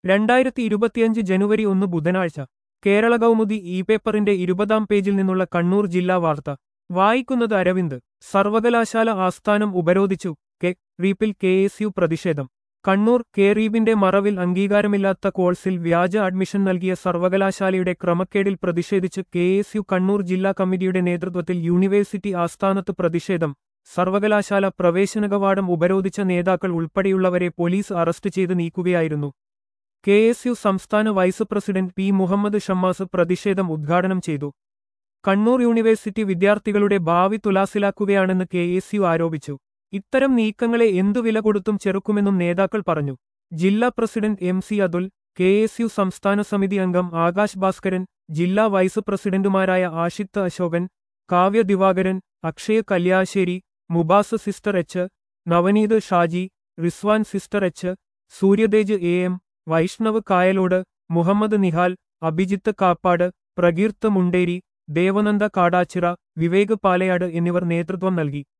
രണ്ടായിരത്തി ഇരുപത്തിയഞ്ച് ജനുവരി ഒന്ന് ബുധനാഴ്ച കേരള കൗമുദി ഇ പേപ്പറിന്റെ ഇരുപതാം പേജിൽ നിന്നുള്ള കണ്ണൂർ ജില്ലാ വാർത്ത വായിക്കുന്നത് അരവിന്ദ് സർവകലാശാല ആസ്ഥാനം ഉപരോധിച്ചു കെ റീപ്പിൽ കെ എസ് യു പ്രതിഷേധം കണ്ണൂർ കെ റീബിന്റെ മറവിൽ അംഗീകാരമില്ലാത്ത കോഴ്സിൽ വ്യാജ അഡ്മിഷൻ നൽകിയ സർവകലാശാലയുടെ ക്രമക്കേടിൽ പ്രതിഷേധിച്ച് കെ എസ് യു കണ്ണൂർ ജില്ലാ കമ്മിറ്റിയുടെ നേതൃത്വത്തിൽ യൂണിവേഴ്സിറ്റി ആസ്ഥാനത്ത് പ്രതിഷേധം സർവകലാശാല പ്രവേശന കവാടം ഉപരോധിച്ച നേതാക്കൾ ഉൾപ്പെടെയുള്ളവരെ പോലീസ് അറസ്റ്റ് ചെയ്ത് നീക്കുകയായിരുന്നു കെ എസ് യു സംസ്ഥാന vice president P Muhammad Shammas പ്രതിഷേധം ഉദ്ഘാടനം ചെയ്തു കണ്ണൂർ യൂണിവേഴ്സിറ്റി വിദ്യാർത്ഥികളുടെ ഭാവി തുലാസിലാക്കുകയാണെന്ന് കെ എസ് യു ആരോപിച്ചു ഇത്തരം നീക്കങ്ങളെ എന്തു വില കൊടുത്തും ചെറുക്കുമെന്നും നേതാക്കൾ പറഞ്ഞു ജില്ലാ president M C Athul K S U സംസ്ഥാന സമിതി അംഗം ആകാശ് ഭാസ്കരൻ ജില്ലാ വൈസ് പ്രസിഡന്റുമാരായ Ashith Ashokan Kavya Divakaran Akshaya Kalliasseri Mubas sister H Navaneeth Shaji Rizwan sister H Suryatej A M Vaishnav Kayalode Muhammad Nihal Abhijith Kappad Prakeerth Munderi Devananda Kadachira Vivek Palayad എന്നിവർ നേതൃത്വം നൽകി